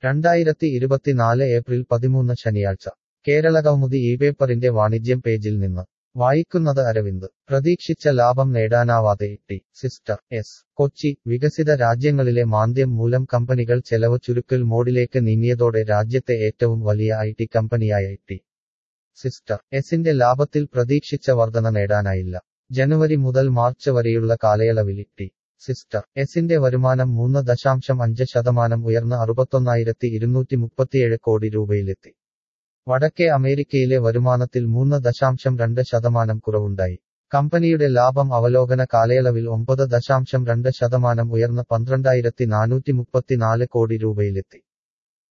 രണ്ടായിരത്തി ഇരുപത്തിനാല് ഏപ്രിൽ പതിമൂന്ന് ശനിയാഴ്ച കേരള കൗമുദി ഈ പേപ്പറിന്റെ വാണിജ്യം പേജിൽ നിന്ന് വായിക്കുന്നത് അരവിന്ദ് പ്രതീക്ഷിച്ച ലാഭം നേടാനാവാതെ ടി സിസ്റ്റർ എസ് കൊച്ചി വികസിത രാജ്യങ്ങളിലെ മാന്ദ്യം മൂലം കമ്പനികൾ ചെലവ് ചുരുക്കൽ മോഡിലേക്ക് നീങ്ങിയതോടെ രാജ്യത്തെ ഏറ്റവും വലിയ ഐ ടി കമ്പനിയായ ടി സിസ്റ്റർ എസിന്റെ ലാഭത്തിൽ പ്രതീക്ഷിച്ച വർധന നേടാനായില്ല ജനുവരി മുതൽ മാർച്ച് വരെയുള്ള കാലയളവിൽ ടി സിസ്റ്റർ എസിന്റെ വരുമാനം മൂന്ന് ദശാംശം അഞ്ച് ശതമാനം ഉയർന്ന് അറുപത്തൊന്നായിരത്തി ഇരുന്നൂറ്റി മുപ്പത്തിയേഴ് കോടി രൂപയിലെത്തി വടക്കേ അമേരിക്കയിലെ വരുമാനത്തിൽ മൂന്ന് ദശാംശം രണ്ട് ശതമാനം കുറവുണ്ടായി കമ്പനിയുടെ ലാഭം അവലോകന കാലയളവിൽ ഒമ്പത് ദശാംശം രണ്ട് ശതമാനം ഉയർന്ന് പന്ത്രണ്ടായിരത്തി നാനൂറ്റി മുപ്പത്തിനാല് കോടി രൂപയിലെത്തി